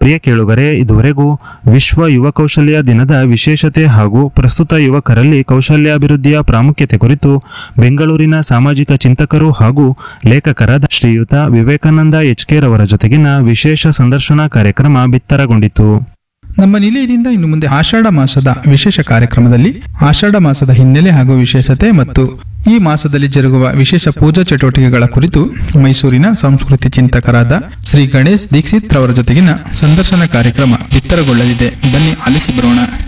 ಪ್ರಿಯ ಕೇಳುಗರೆ ಇದುವರೆಗೂ ವಿಶ್ವ ಯುವ ಕೌಶಲ್ಯ ದಿನದ ವಿಶೇಷತೆ ಹಾಗೂ ಪ್ರಸ್ತುತ ಯುವಕರಲ್ಲಿ ಕೌಶಲ್ಯಾಭಿವೃದ್ಧಿಯ ಪ್ರಾಮುಖ್ಯತೆ ಕುರಿತು ಬೆಂಗಳೂರಿನ ಸಾಮಾಜಿಕ ಚಿಂತಕರು ಹಾಗೂ ಲೇಖಕರಾದ ಶ್ರೀಯುತ ವಿವೇಕಾನಂದ ಎಚ್ಕೆ ರವರ ಜೊತೆಗಿನ ವಿಶೇಷ ಸಂದರ್ಶನ ಕಾರ್ಯಕ್ರಮ ಬಿತ್ತರಗೊಂಡಿತು ನಮ್ಮ ನಿಲಯದಿಂದ ಇನ್ನು ಮುಂದೆ ಆಷಾಢ ಮಾಸದ ವಿಶೇಷ ಕಾರ್ಯಕ್ರಮದಲ್ಲಿ ಆಷಾಢ ಮಾಸದ ಹಿನ್ನೆಲೆ ಹಾಗೂ ವಿಶೇಷತೆ ಮತ್ತು ಈ ಮಾಸದಲ್ಲಿ ಜರುಗುವ ವಿಶೇಷ ಪೂಜಾ ಚಟುವಟಿಕೆಗಳ ಕುರಿತು ಮೈಸೂರಿನ ಸಂಸ್ಕೃತಿ ಚಿಂತಕರಾದ ಶ್ರೀ ಗಣೇಶ್ ದೀಕ್ಷಿತ್ ರವರ ಜೊತೆಗಿನ ಸಂದರ್ಶನ ಕಾರ್ಯಕ್ರಮ ಬಿತ್ತರಗೊಳ್ಳಲಿದೆ ಬನ್ನಿ ಆಲಿಸಿ ಬರೋಣ